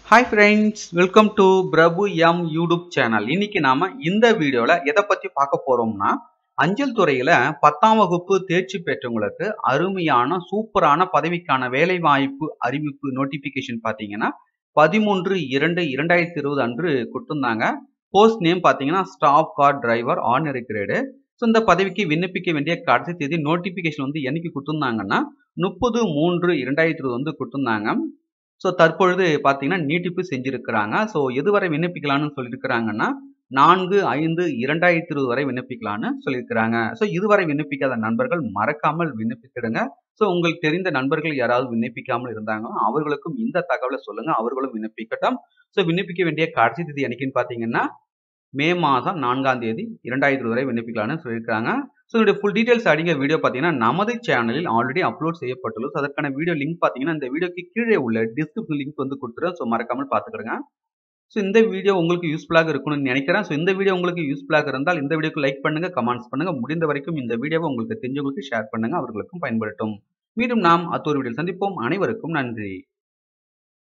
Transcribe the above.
hi friends welcome to Prabhu M YouTube channel இன்னைக்கு நாம இந்த வீடியோல எதை பத்தி பார்க்க போறோம்னா அஞ்சல் துறையில பத்தாம் வகுப்பு தேர்ச்சி பெற்றவங்களுக்கு அருமையான சூப்பரான பதவிக்கான வேலை வாய்ப்பு அறிவிப்பு நோட்டிபிகேஷன் பாத்தீங்கன்னா பதிமூன்று இரண்டு இரண்டாயிரத்தி இருபது அன்று கொடுத்திருந்தாங்க போஸ்ட் நேம் பாத்தீங்கன்னா staff car driver ordinary grade so இந்த பதவிக்கு விண்ணப்பிக்க வேண்டிய கடைசி தேதி நோட்டிபிகேஷன் வந்து என்னைக்கு கொடுத்திருந்தாங்கன்னா முப்பது மூன்று இரண்டாயிரத்தி இருபது வந்து கொடுத்திருந்தாங்க ஸோ தற்பொழுது பார்த்தீங்கன்னா நீட்டிப்பு செஞ்சிருக்கிறாங்க ஸோ எதுவரை விண்ணப்பிக்கலாம்னு சொல்லியிருக்கிறாங்கன்னா நான்கு ஐந்து இரண்டாயிரத்தி இருபது வரை விண்ணப்பிக்கலாம்னு சொல்லியிருக்கிறாங்க ஸோ இதுவரை விண்ணப்பிக்காத நண்பர்கள் மறக்காமல் விண்ணப்பித்திடுங்க ஸோ உங்களுக்கு தெரிந்த நண்பர்கள் யாராவது விண்ணப்பிக்காமல் இருந்தாங்களோ அவர்களுக்கும் இந்த தகவலை சொல்லுங்க அவர்களும் விண்ணப்பிக்கட்டும் ஸோ விண்ணப்பிக்க வேண்டிய கடைசி தேதி என்னைக்குன்னு பார்த்தீங்கன்னா மே மாதம் நான்காம் தேதி இரண்டாயிரத்தி வரை விண்ணப்பிக்கலாம்னு சொல்லியிருக்காங்க ஸோ இதோட ஃபுல் டீடைல்ஸ் அடிங்க வீடியோ பார்த்தீங்கன்னா நமது சேனலில் ஆல்ரெடி அப்லோட் செய்யப்பட்டுள்ளது ஸோ அதற்கான வீடியோ லிங்க் பார்த்தீங்கன்னா இந்த வீடியோக்கு கீழே உள்ள டிஸ்கிரிப்ஷன் லிங்க் வந்து கொடுத்துருவோம் ஸோ மறக்காமல் பார்த்துக்கிடுங்க ஸோ இந்த வீடியோ உங்களுக்கு யூஸ்ஃபுல்லாக இருக்கணும்னு நினைக்கிறேன் ஸோ இந்த வீடியோ உங்களுக்கு யூஸ்ஃபுல்லாக இருந்தால் இந்த வீடியோக்கு லைக் பண்ணுங்க கமெண்ட்ஸ் பண்ணுங்க முடிந்த வரைக்கும் இந்த வீடியோவை உங்களுக்கு தெரிஞ்சவங்களுக்கு ஷேர் பண்ணுங்க அவர்களுக்கும் பயன்படுத்தும் மீண்டும் நாம் அத்தொரு வீடியோ சந்திப்போம் அனைவருக்கும் நன்றி